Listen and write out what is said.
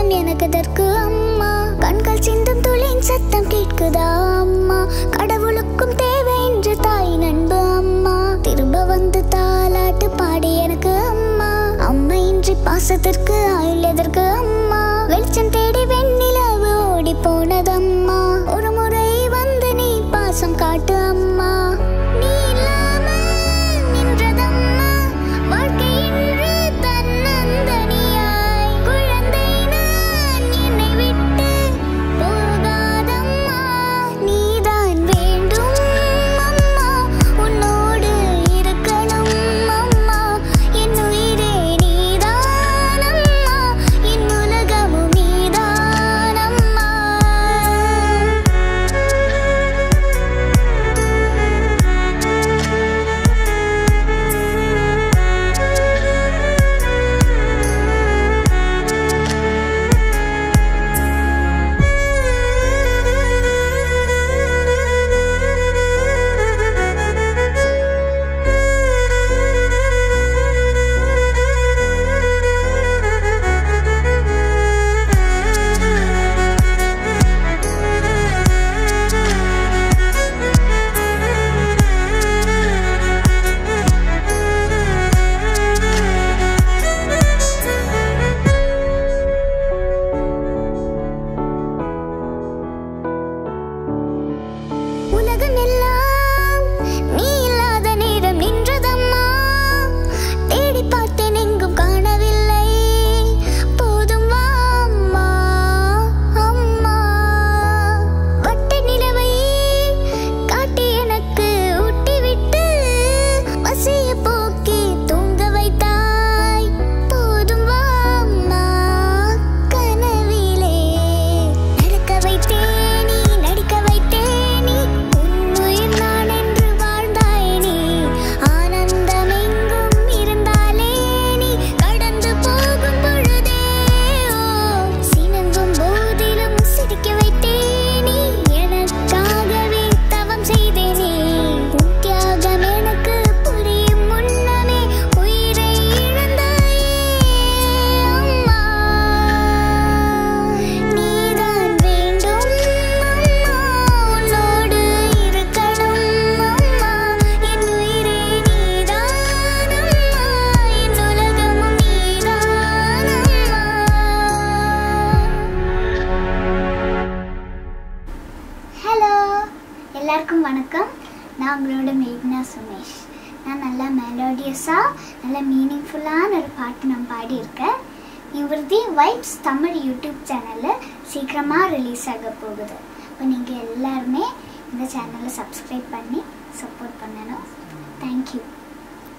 நான் எனக்கதற்கு அம்மா கண்கள் சிந்தும் துளியின் சத்தம் கேட்குதா அம்மா கடவுளுக்கும் தேவை என்று தாய் நண்பு அம்மா திரும்ப வந்து தாலாட்டு பாடி எனக்கு அம்மா அம்மா இன்றி பாசத்திற்கு ஆயுள் எதற்கு அம்மா வெளிச்சம் தேடி வெண்ணிலவு ஓடி போனதம்மா ஒரு முறை வந்து நீ பாசம் காட்டு அம்மா நீ இல்லாம நின்றதம்மா வாழ்க்கை இன்று தன்னந்தனியாய் குழந்தை நான் என்னை விட்டு போகாதம்மா நீதான் வேண்டும் அம்மா உன்னோடு இருக்கணும் அம்மா என் உயிரே நீதான் அம்மா என் உலகமும் நீதான் அம்மா உலகம் எல்லாம் நீ இல்லாத நேரம் நின்றதம்மா தேடி பார்த்தேன் எங்கும் காணவில்லை போதும் வா அம்மா அம்மா வட்ட நிலவை காட்டி எனக்கு ஊட்டிவிட்டு பசிய போக்கி தூங்க வைத்தாய் போதும் வா அம்மா கனவிலே நடக்க வைத்தேன் நீ நடிக்க வைத்தேன் நீ உன்னுயிர் நான் என்று வாழ்ந்தாய் நீ ஆனந்தம் எங்கும் இருந்தாலே நீ கடந்து போகும் பொழுதே ஓ சினங்கும் போதிலும் சிரிக்க வைத்தேன் நீ எனக்காகவே தவம் செய்தேனே உன் தியாகம் எனக்கு புரியும் முன்னமே உயிரை இழந்தாயே அம்மா நீதான் வேண்டும் அம்மா உன்னோடு இருக்கணும் அம்மா என் உயிரே நீதான் அம்மா என் உலகமும் நீதான் ஹலோ எல்லாருக்கும் வணக்கம் நான் உங்களோட மேக்னா சுமேஷ் நான் நல்லா மெலோடியஸாக நல்ல மீனிங்ஃபுல்லான ஒரு பாட்டு நான் பாடியிருக்கேன் இவரதி வைப்ஸ் தமிழ் யூடியூப் சேனலில் சீக்கிரமாக ரிலீஸ் ஆக போகுது இப்போ நீங்கள் எல்லாருமே இந்த சேனலை சப்ஸ்கிரைப் பண்ணி சப்போர்ட் பண்ணணும் தேங்க்யூ